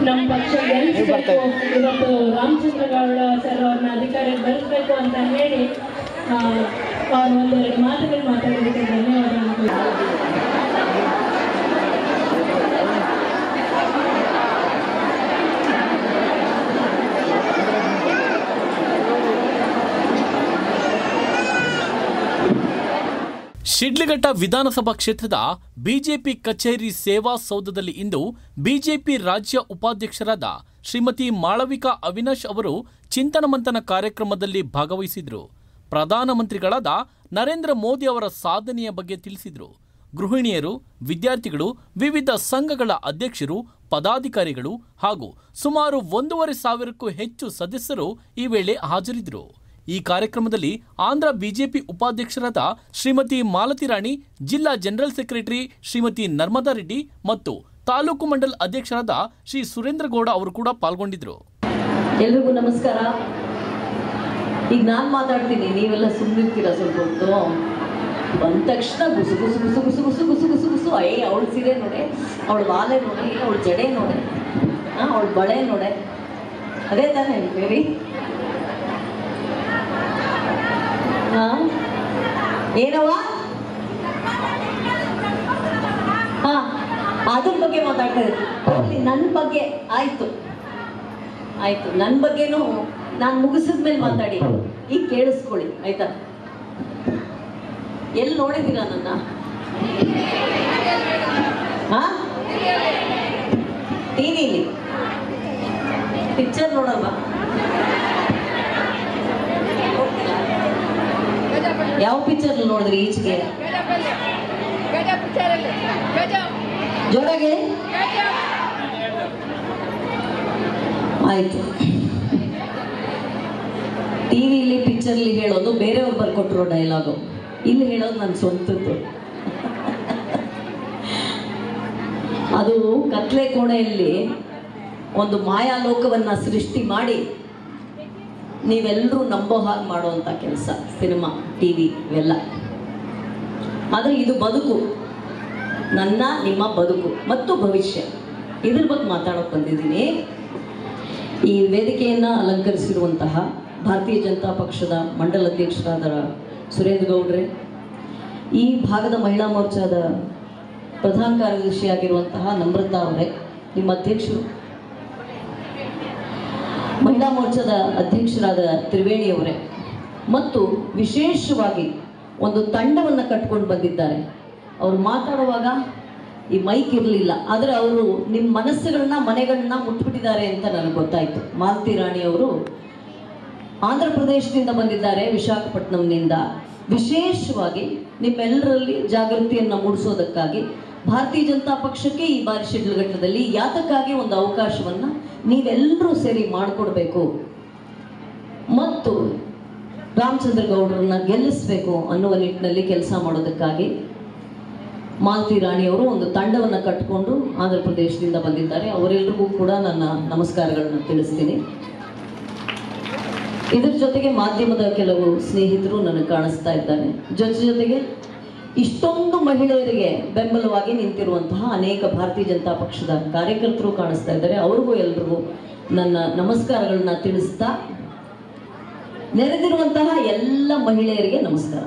ನಮ್ಮ ಪಕ್ಷ ಗೆಲ್ಲಿಸ್ಬೇಕು ಇವತ್ತು ರಾಮಚಂದ್ರ ಗೌಡ ಸರ್ ಅವ್ರನ್ನ ಅಧಿಕಾರಕ್ಕೆ ಬರೆಸ್ಬೇಕು ಅಂತ ಹೇಳಿ ಆ, ಅವ್ರು ಒಂದೆರಡು ಮಾತುಗಳು ಮಾತಾಡೋದಕ್ಕೆ ಧನ್ಯವಾದ ಶಿಡ್ಲಘಟ್ಟ ವಿಧಾನಸಭಾ ಕ್ಷೇತ್ರದ ಬಿಜೆಪಿ ಕಚೇರಿ ಸೇವಾ ಸೌಧದಲ್ಲಿ ಇಂದು ಬಿಜೆಪಿ ರಾಜ್ಯ ಉಪಾಧ್ಯಕ್ಷರಾದ ಶ್ರೀಮತಿ ಮಾಳವಿಕಾ ಅವಿನಾಶ್ ಅವರು ಚಿಂತನ ಮಂಥನ ಕಾರ್ಯಕ್ರಮದಲ್ಲಿ ಭಾಗವಹಿಸಿದರು ಪ್ರಧಾನಮಂತ್ರಿಗಳಾದ ನರೇಂದ್ರ ಮೋದಿ ಅವರ ಸಾಧನೆಯ ಬಗ್ಗೆ ತಿಳಿಸಿದರು ಗೃಹಿಣಿಯರು ವಿದ್ಯಾರ್ಥಿಗಳು ವಿವಿಧ ಸಂಘಗಳ ಅಧ್ಯಕ್ಷರು ಪದಾಧಿಕಾರಿಗಳು ಹಾಗೂ ಸುಮಾರು ಒಂದೂವರೆ ಸಾವಿರಕ್ಕೂ ಹೆಚ್ಚು ಸದಸ್ಯರು ಈ ವೇಳೆ ಹಾಜರಿದ್ದರು ಈ ಕಾರ್ಯಕ್ರಮದಲ್ಲಿ ಆಂಧ್ರ ಬಿಜೆಪಿ ಉಪಾಧ್ಯಕ್ಷರಾದ ಶ್ರೀಮತಿ ಮಾಲತಿ ರಾಣಿ ಜಿಲ್ಲಾ ಜನರಲ್ ಸೆಕ್ರೆಟರಿ ಶ್ರೀಮತಿ ನರ್ಮದಾ ರೆಡ್ಡಿ ಮತ್ತು ತಾಲೂಕು ಮಂಡಲ್ ಅಧ್ಯಕ್ಷರಾದ ಶ್ರೀ ಸುರೇಂದ್ರ ಗೌಡ ಅವರು ಕೂಡ ಪಾಲ್ಗೊಂಡಿದ್ದರು ಎಲ್ರಿಗೂ ನಮಸ್ಕಾರ ಈಗ ನಾನು ಮಾತಾಡ್ತೀನಿ ನೀವೆಲ್ಲ ಸುಮ್ಮನಿರ್ತೀರ ಸ್ವಲ್ಪ ಹೊತ್ತು ಬಂದ ತಕ್ಷಣ ಗುಸು ಗುಸು ಗುಸು ಗುಸು ಗುಸು ಗುಸು ಗುಸು ಗುಸು ಅಯ್ಯ ಅವಳ ಸೀರೆ ನೋಡೆ ಅವಳ ವಾಲೆ ನೋಡೆ ಅವಳ ಜಡೆ ನೋಡೆ ಹಾಂ ಅವಳ ಬಳೆ ನೋಡೆ ಅದೇ ತಾನೇ ಬೇರಿ ಹಾಂ ಏನವ್ವ ಹಾಂ ಅದ್ರ ಬಗ್ಗೆ ಮಾತಾಡ್ತಾ ಇದ್ದೀನಿ ಹೋಗ್ಲಿ ನನ್ನ ಬಗ್ಗೆ ಆಯ್ತು ಆಯ್ತು ನನ್ನ ಬಗ್ಗೆನೂ ನಾನು ಮುಗಿಸಿದ್ಮೇಲೆ ಮಾತಾಡಿ ಈಗ ಕೇಳಿಸ್ಕೊಳ್ಳಿ ಆಯ್ತಾ ಎಲ್ಲಿ ನೋಡಿದ್ದೀರಾ ನನ್ನ ಹಾ ಟಿವಿಲಿ ಪಿಕ್ಚರ್ ನೋಡಲ್ವಾ ಯಾವ ಪಿಕ್ಚರ್ ನೋಡಿದ್ರಿ ಈಚೆಗೆ ಜೋರಾಗಿ ಹೇಳಿ. ಆಯ್ತು ಟಿವಿಲಿ ಪಿಕ್ಚರ್ಲಿ ಹೇಳೋದು ಬೇರೆಯವ್ರು ಬರ್ಕೊಟ್ರೋ ಡೈಲಾಗು ಇಲ್ಲಿ ಹೇಳೋದು ನನ್ನ ಸ್ವಂತದ್ದು ಅದು ಕತ್ಲೆ ಕೋಣೆಯಲ್ಲಿ ಒಂದು ಮಾಯಾಲೋಕವನ್ನ ಸೃಷ್ಟಿ ಮಾಡಿ ನೀವೆಲ್ಲರೂ ನಂಬೋ ಹಾಗೆ ಮಾಡುವಂಥ ಕೆಲಸ ಸಿನಿಮಾ ಟಿ ವಿ ಇವೆಲ್ಲ ಆದರೆ ಇದು ಬದುಕು ನನ್ನ ನಿಮ್ಮ ಬದುಕು ಮತ್ತು ಭವಿಷ್ಯ ಇದ್ರ ಬಗ್ಗೆ ಮಾತಾಡೋಕೆ ಬಂದಿದ್ದೀನಿ ಈ ವೇದಿಕೆಯನ್ನು ಅಲಂಕರಿಸಿರುವಂತಹ ಭಾರತೀಯ ಜನತಾ ಪಕ್ಷದ ಮಂಡಲ ಅಧ್ಯಕ್ಷರಾದ ಸುರೇಂದ್ರ ಗೌಡ್ರೆ ಈ ಭಾಗದ ಮಹಿಳಾ ಮೋರ್ಚಾದ ಪ್ರಧಾನ ಕಾರ್ಯದರ್ಶಿಯಾಗಿರುವಂತಹ ನಮ್ರತಾ ಅವರೇ ನಿಮ್ಮ ಅಧ್ಯಕ್ಷರು ಮಹಿಳಾ ಮೋರ್ಚಾದ ಅಧ್ಯಕ್ಷರಾದ ತ್ರಿವೇಣಿಯವರೇ ಮತ್ತು ವಿಶೇಷವಾಗಿ ಒಂದು ತಂಡವನ್ನು ಕಟ್ಕೊಂಡು ಬಂದಿದ್ದಾರೆ ಅವರು ಮಾತಾಡುವಾಗ ಈ ಮೈಕ್ ಇರಲಿಲ್ಲ ಆದರೆ ಅವರು ನಿಮ್ಮ ಮನಸ್ಸುಗಳನ್ನ ಮನೆಗಳನ್ನ ಮುಟ್ಬಿಟ್ಟಿದ್ದಾರೆ ಅಂತ ನನಗೆ ಗೊತ್ತಾಯಿತು ಮಾಲತಿ ರಾಣಿ ಅವರು ಆಂಧ್ರ ಪ್ರದೇಶದಿಂದ ಬಂದಿದ್ದಾರೆ ವಿಶಾಖಪಟ್ಟಣಂನಿಂದ ವಿಶೇಷವಾಗಿ ನಿಮ್ಮೆಲ್ಲರಲ್ಲಿ ಜಾಗೃತಿಯನ್ನು ಮೂಡಿಸೋದಕ್ಕಾಗಿ ಭಾರತೀಯ ಜನತಾ ಪಕ್ಷಕ್ಕೆ ಈ ಬಾರಿ ಶಿಡ್ಲಘಟ್ಟದಲ್ಲಿ ಯಾತಕ್ಕಾಗಿ ಒಂದು ಅವಕಾಶವನ್ನು ನೀವೆಲ್ಲರೂ ಸೇರಿ ಮಾಡಿಕೊಡ್ಬೇಕು ಮತ್ತು ರಾಮಚಂದ್ರ ಗೌಡರನ್ನ ಗೆಲ್ಲಿಸಬೇಕು ಅನ್ನುವ ನಿಟ್ಟಿನಲ್ಲಿ ಕೆಲಸ ಮಾಡೋದಕ್ಕಾಗಿ ಮಾಲತಿ ರಾಣಿಯವರು ಒಂದು ತಂಡವನ್ನು ಕಟ್ಟಿಕೊಂಡು ಆಂಧ್ರ ಪ್ರದೇಶದಿಂದ ಬಂದಿದ್ದಾರೆ ಅವರೆಲ್ಲರಿಗೂ ಕೂಡ ನನ್ನ ನಮಸ್ಕಾರಗಳನ್ನು ತಿಳಿಸ್ತೀನಿ ಇದರ ಜೊತೆಗೆ ಮಾಧ್ಯಮದ ಕೆಲವು ಸ್ನೇಹಿತರು ನನಗೆ ಕಾಣಿಸ್ತಾ ಇದ್ದಾರೆ ಜೊತೆ ಜೊತೆಗೆ ಇಷ್ಟೊಂದು ಮಹಿಳೆಯರಿಗೆ ಬೆಂಬಲವಾಗಿ ನಿಂತಿರುವಂತಹ ಅನೇಕ ಭಾರತೀಯ ಜನತಾ ಪಕ್ಷದ ಕಾರ್ಯಕರ್ತರು ಕಾಣಿಸ್ತಾ ಇದ್ದಾರೆ ಅವ್ರಿಗೂ ಎಲ್ರಿಗೂ ನನ್ನ ನಮಸ್ಕಾರಗಳನ್ನ ತಿಳಿಸ್ತಾ ನೆರೆದಿರುವಂತಹ ಎಲ್ಲ ಮಹಿಳೆಯರಿಗೆ ನಮಸ್ಕಾರ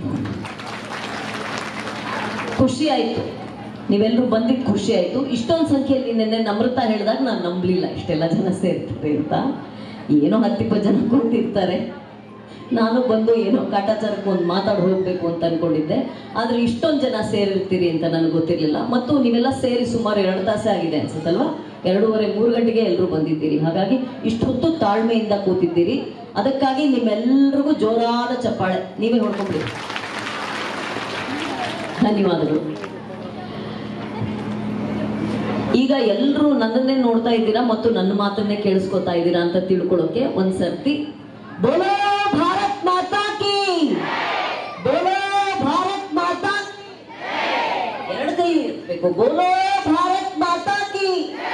ಖುಷಿ ಆಯಿತು ನೀವೆಲ್ಲರೂ ಬಂದಿದ್ದು ಖುಷಿ ಆಯಿತು ಇಷ್ಟೊಂದು ಸಂಖ್ಯೆಯಲ್ಲಿ ನಿನ್ನೆ ನಮ್ರತಾ ಹೇಳಿದಾಗ ನಾನು ನಂಬಲಿಲ್ಲ ಇಷ್ಟೆಲ್ಲ ಜನ ಸೇರ್ತಾರೆ ಅಂತ ಏನೋ ಹತ್ತಿಪ್ಪತ್ತು ಜನ ಕೂತಿರ್ತಾರೆ ನಾನು ಬಂದು ಏನೋ ಕಾಟಾಚಾರಕ್ಕೆ ಒಂದು ಮಾತಾಡಿ ಹೋಗಬೇಕು ಅಂತ ಅನ್ಕೊಂಡಿದ್ದೆ ಆದರೆ ಇಷ್ಟೊಂದು ಜನ ಸೇರಿರ್ತೀರಿ ಅಂತ ನನಗೆ ಗೊತ್ತಿರಲಿಲ್ಲ ಮತ್ತು ನೀವೆಲ್ಲ ಸೇರಿ ಸುಮಾರು ಎರಡು ತಾಸೇ ಆಗಿದೆ ಅನ್ಸುತ್ತಲ್ವಾ ಎರಡೂವರೆ ಮೂರು ಗಂಟೆಗೆ ಎಲ್ಲರೂ ಬಂದಿದ್ದೀರಿ ಹಾಗಾಗಿ ಇಷ್ಟೊತ್ತು ತಾಳ್ಮೆಯಿಂದ ಕೂತಿದ್ದೀರಿ ಅದಕ್ಕಾಗಿ ನಿಮ್ಮೆಲ್ಲರಿಗೂ ಜೋರಾದ ಚಪ್ಪಾಳೆ ನೀವೇ ಹೊಡ್ಕೊಂಬಿಡಿ ಧನ್ಯವಾದಗಳು ಈಗ ಎಲ್ಲರೂ ನನ್ನನ್ನೇ ನೋಡ್ತಾ ಇದ್ದೀರಾ ಮತ್ತು ನನ್ನ ಮಾತನ್ನೇ ಕೇಳಿಸ್ಕೊತಾ ಇದ್ದೀರಾ ಅಂತ ತಿಳ್ಕೊಳ್ಳೋಕೆ ಒಂದ್ ಸರ್ತಿ ಬೋಲೋ ಭಾರತ್ ಮಾತಾ ಕಿ ಬೋಲೋ ಭಾರತ್ ಮಾತಾ ಎರಡು ಕೈ ಇರ್ಬೇಕು ಬೋಲೋ ಭಾರತ್ ಮಾತಾ ಕಿ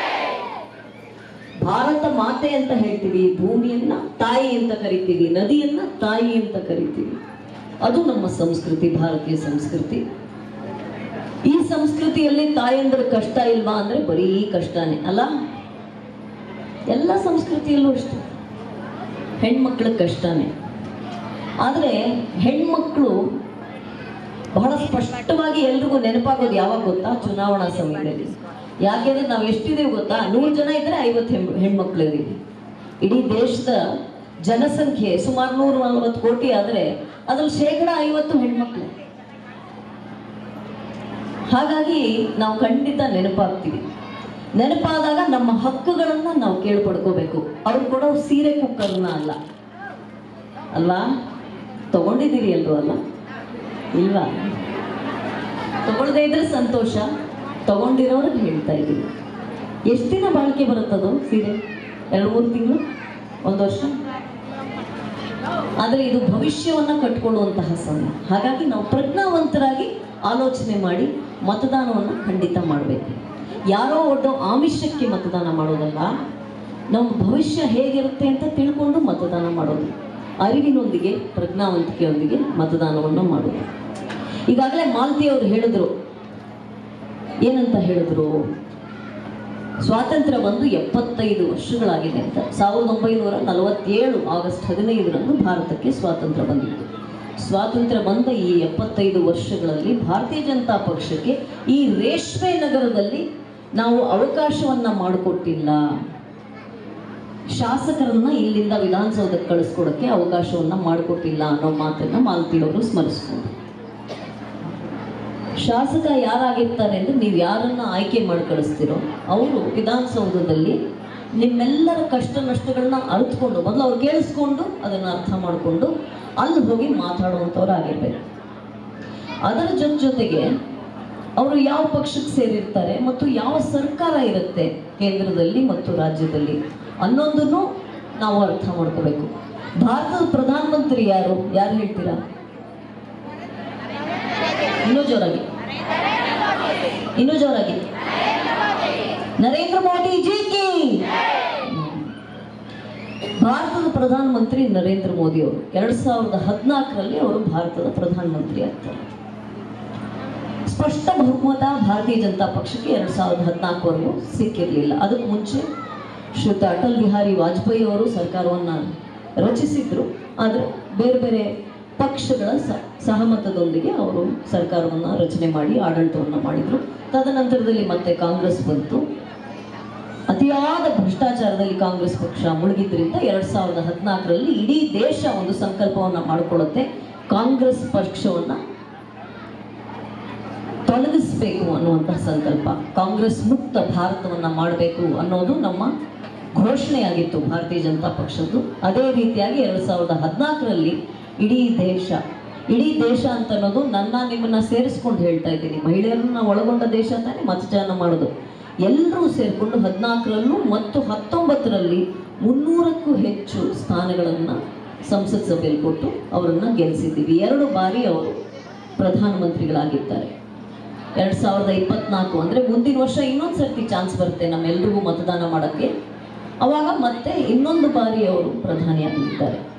ಭಾರತ ಮಾತೆ ಅಂತ ಹೇಳ್ತೀವಿ ಭೂಮಿಯನ್ನ ತಾಯಿ ಅಂತ ಕರಿತೀವಿ ನದಿಯನ್ನ ತಾಯಿ ಅಂತ ಕರಿತೀವಿ ಅದು ನಮ್ಮ ಸಂಸ್ಕೃತಿ ಭಾರತೀಯ ಸಂಸ್ಕೃತಿ ಈ ಸಂಸ್ಕೃತಿಯಲ್ಲಿ ತಾಯಂದ್ರ ಕಷ್ಟ ಇಲ್ವಾ ಅಂದ್ರೆ ಬರೀ ಕಷ್ಟನೇ ಅಲ್ಲ ಎಲ್ಲ ಸಂಸ್ಕೃತಿಯಲ್ಲೂ ಅಷ್ಟೇ ಹೆಣ್ಮಕ್ಳ ಕಷ್ಟನೇ ಆದರೆ ಹೆಣ್ಮಕ್ಳು ಬಹಳ ಸ್ಪಷ್ಟವಾಗಿ ಎಲ್ರಿಗೂ ನೆನಪಾಗೋದು ಯಾವಾಗ ಗೊತ್ತಾ ಚುನಾವಣಾ ಸಮಯದಲ್ಲಿ ಯಾಕೆಂದ್ರೆ ನಾವು ಎಷ್ಟಿದೀವಿ ಗೊತ್ತಾ ನೂರು ಜನ ಇದ್ರೆ ಐವತ್ತು ಹೆಣ್ ಹೆಣ್ಮಕ್ಳು ಇದೀವಿ ಇಡೀ ದೇಶದ ಜನಸಂಖ್ಯೆ ಸುಮಾರು ನೂರ ನಲವತ್ತು ಕೋಟಿ ಆದರೆ ಅದ್ರಲ್ಲಿ ಶೇಕಡ ಐವತ್ತು ಹೆಣ್ಮಕ್ಳು ಹಾಗಾಗಿ ನಾವು ಖಂಡಿತ ನೆನಪಾಗ್ತೀವಿ ನೆನಪಾದಾಗ ನಮ್ಮ ಹಕ್ಕುಗಳನ್ನ ನಾವು ಕೇಳ್ಪಡ್ಕೋಬೇಕು ಅವ್ರು ಕೊಡೋ ಸೀರೆ ಕುಕ್ಕರ್ನ ಅಲ್ಲ ಅಲ್ವಾ ತಗೊಂಡಿದ್ದೀರಿ ಎಲ್ರು ಅಲ್ಲ ಇಲ್ವಾ ತಗೊಳ್ದೇ ಇದ್ರೆ ಸಂತೋಷ ತಗೊಂಡಿರೋರಿಗೆ ಹೇಳ್ತಾ ಇದ್ದೀವಿ ಎಷ್ಟು ದಿನ ಬಾಳಿಕೆ ಬರುತ್ತದು ಸೀರೆ ಎರಡು ಮೂರು ತಿಂಗಳು ಒಂದು ವರ್ಷ ಆದರೆ ಇದು ಭವಿಷ್ಯವನ್ನ ಕಟ್ಕೊಳ್ಳುವಂತಹ ಸಮಯ ಹಾಗಾಗಿ ನಾವು ಪ್ರಜ್ಞಾವಂತರಾಗಿ ಆಲೋಚನೆ ಮಾಡಿ ಮತದಾನವನ್ನು ಖಂಡಿತ ಮಾಡಬೇಕು ಯಾರೋ ಒಡ್ಡೋ ಆಮಿಷಕ್ಕೆ ಮತದಾನ ಮಾಡೋದಲ್ಲ ನಮ್ಮ ಭವಿಷ್ಯ ಹೇಗಿರುತ್ತೆ ಅಂತ ತಿಳ್ಕೊಂಡು ಮತದಾನ ಮಾಡೋದು ಅರಿವಿನೊಂದಿಗೆ ಪ್ರಜ್ಞಾವಂತಿಕೆಯೊಂದಿಗೆ ಮತದಾನವನ್ನು ಮಾಡೋದು ಈಗಾಗಲೇ ಮಾಲ್ತಿ ಅವರು ಹೇಳಿದ್ರು ಏನಂತ ಹೇಳಿದ್ರು ಸ್ವಾತಂತ್ರ್ಯ ಬಂದು ಎಪ್ಪತ್ತೈದು ವರ್ಷಗಳಾಗಿದೆ ಅಂತ ಸಾವಿರದ ಒಂಬೈನೂರ ನಲವತ್ತೇಳು ಆಗಸ್ಟ್ ಹದಿನೈದರಂದು ಭಾರತಕ್ಕೆ ಸ್ವಾತಂತ್ರ್ಯ ಬಂದಿತ್ತು ಸ್ವಾತಂತ್ರ್ಯ ಬಂದ ಈ ಎಪ್ಪತ್ತೈದು ವರ್ಷಗಳಲ್ಲಿ ಭಾರತೀಯ ಜನತಾ ಪಕ್ಷಕ್ಕೆ ಈ ರೇಷ್ಮೆ ನಗರದಲ್ಲಿ ನಾವು ಅವಕಾಶವನ್ನ ಮಾಡಿಕೊಟ್ಟಿಲ್ಲ ಶಾಸಕರನ್ನ ಇಲ್ಲಿಂದ ವಿಧಾನಸೌಧಕ್ಕೆ ಕಳಿಸ್ಕೊಡಕ್ಕೆ ಅವಕಾಶವನ್ನ ಮಾಡಿಕೊಟ್ಟಿಲ್ಲ ಅನ್ನೋ ಮಾತನ್ನ ಮಾಲತಿಯವರು ಸ್ಮರಿಸ್ಕೊಂಡು ಶಾಸಕ ಯಾರಾಗಿರ್ತಾರೆ ಅಂದ್ರೆ ನೀವು ಯಾರನ್ನ ಆಯ್ಕೆ ಮಾಡಿ ಕಳಿಸ್ತೀರೋ ಅವರು ವಿಧಾನಸೌಧದಲ್ಲಿ ನಿಮ್ಮೆಲ್ಲರ ಕಷ್ಟ ನಷ್ಟಗಳನ್ನ ಅರಿತುಕೊಂಡು ಮೊದಲು ಅವ್ರು ಕೇಳಿಸ್ಕೊಂಡು ಅದನ್ನು ಅರ್ಥ ಮಾಡಿಕೊಂಡು ಅಲ್ಲಿ ಹೋಗಿ ಮಾತಾಡುವಂಥವ್ರು ಆಗಿರ್ಬೇಕು ಅದರ ಜೊತೆ ಜೊತೆಗೆ ಅವರು ಯಾವ ಪಕ್ಷಕ್ಕೆ ಸೇರಿರ್ತಾರೆ ಮತ್ತು ಯಾವ ಸರ್ಕಾರ ಇರುತ್ತೆ ಕೇಂದ್ರದಲ್ಲಿ ಮತ್ತು ರಾಜ್ಯದಲ್ಲಿ ಅನ್ನೋದನ್ನು ನಾವು ಅರ್ಥ ಮಾಡ್ಕೋಬೇಕು ಭಾರತದ ಪ್ರಧಾನಮಂತ್ರಿ ಯಾರು ಯಾರು ಹೇಳ್ತೀರಾ ಇನ್ನೂ ಜೋರಾಗಿ ಇನ್ನೂ ಜೋರಾಗಿ ನರೇಂದ್ರ ಮೋದಿ ಜಿ ಕಿ ಭಾರತದ ಪ್ರಧಾನಮಂತ್ರಿ ನರೇಂದ್ರ ಮೋದಿ ಅವರು ಎರಡ್ ಸಾವಿರದ ಹದಿನಾಲ್ಕರಲ್ಲಿ ಅವರು ಭಾರತದ ಪ್ರಧಾನಮಂತ್ರಿ ಆಗ್ತಾರೆ ಸ್ಪಷ್ಟ ಬಹುಮತ ಭಾರತೀಯ ಜನತಾ ಪಕ್ಷಕ್ಕೆ ಎರಡ್ ಸಾವಿರದ ಹದಿನಾಲ್ಕವರೆಗೂ ಸಿಕ್ಕಿರಲಿಲ್ಲ ಅದಕ್ಕೆ ಮುಂಚೆ ಶ್ರೀಯುತ ಅಟಲ್ ಬಿಹಾರಿ ವಾಜಪೇಯಿ ಅವರು ಸರ್ಕಾರವನ್ನು ರಚಿಸಿದ್ರು ಆದರೆ ಬೇರೆ ಬೇರೆ ಪಕ್ಷಗಳ ಸ- ಸಹಮತದೊಂದಿಗೆ ಅವರು ಸರ್ಕಾರವನ್ನು ರಚನೆ ಮಾಡಿ ಆಡಳಿತವನ್ನು ಮಾಡಿದರು ತದನಂತರದಲ್ಲಿ ಮತ್ತೆ ಕಾಂಗ್ರೆಸ್ ಬಂತು ಅತಿಯಾದ ಭ್ರಷ್ಟಾಚಾರದಲ್ಲಿ ಕಾಂಗ್ರೆಸ್ ಪಕ್ಷ ಮುಳುಗಿದ್ರಿಂದ ಎರಡ್ ಸಾವಿರದ ಹದಿನಾಲ್ಕರಲ್ಲಿ ಇಡೀ ದೇಶ ಒಂದು ಸಂಕಲ್ಪವನ್ನ ಮಾಡಿಕೊಳ್ಳುತ್ತೆ ಕಾಂಗ್ರೆಸ್ ಪಕ್ಷವನ್ನ ತೊಲಗಿಸ್ಬೇಕು ಅನ್ನುವಂತಹ ಸಂಕಲ್ಪ ಕಾಂಗ್ರೆಸ್ ಮುಕ್ತ ಭಾರತವನ್ನ ಮಾಡಬೇಕು ಅನ್ನೋದು ನಮ್ಮ ಘೋಷಣೆಯಾಗಿತ್ತು ಭಾರತೀಯ ಜನತಾ ಪಕ್ಷದ್ದು ಅದೇ ರೀತಿಯಾಗಿ ಎರಡ್ ಸಾವಿರದ ಹದಿನಾಲ್ಕರಲ್ಲಿ ಇಡೀ ದೇಶ ಇಡೀ ದೇಶ ಅಂತ ಅನ್ನೋದು ನನ್ನ ನಿಮ್ಮನ್ನ ಸೇರಿಸ್ಕೊಂಡು ಹೇಳ್ತಾ ಇದ್ದೀನಿ ಮಹಿಳೆಯರನ್ನ ಒಳಗೊಂಡ ದೇಶ ತಾನೇ ಮತದಾನ ಮಾಡೋದು ಎಲ್ಲರೂ ಸೇರಿಕೊಂಡು ಹದಿನಾಲ್ಕರಲ್ಲೂ ಮತ್ತು ಹತ್ತೊಂಬತ್ತರಲ್ಲಿ ಮುನ್ನೂರಕ್ಕೂ ಹೆಚ್ಚು ಸ್ಥಾನಗಳನ್ನು ಸಂಸತ್ ಸಭೆಯಲ್ಲಿ ಕೊಟ್ಟು ಅವರನ್ನು ಗೆಲ್ಲಿಸಿದ್ದೀವಿ ಎರಡು ಬಾರಿ ಅವರು ಪ್ರಧಾನಮಂತ್ರಿಗಳಾಗಿದ್ದಾರೆ ಎರಡು ಸಾವಿರದ ಇಪ್ಪತ್ನಾಲ್ಕು ಅಂದರೆ ಮುಂದಿನ ವರ್ಷ ಇನ್ನೊಂದು ಸರ್ತಿ ಚಾನ್ಸ್ ಬರುತ್ತೆ ನಮ್ಮೆಲ್ರಿಗೂ ಮತದಾನ ಮಾಡೋಕ್ಕೆ ಅವಾಗ ಮತ್ತೆ ಇನ್ನೊಂದು ಬಾರಿ ಅವರು ಪ್ರಧಾನಿಯಾಗಿದ್ದಾರೆ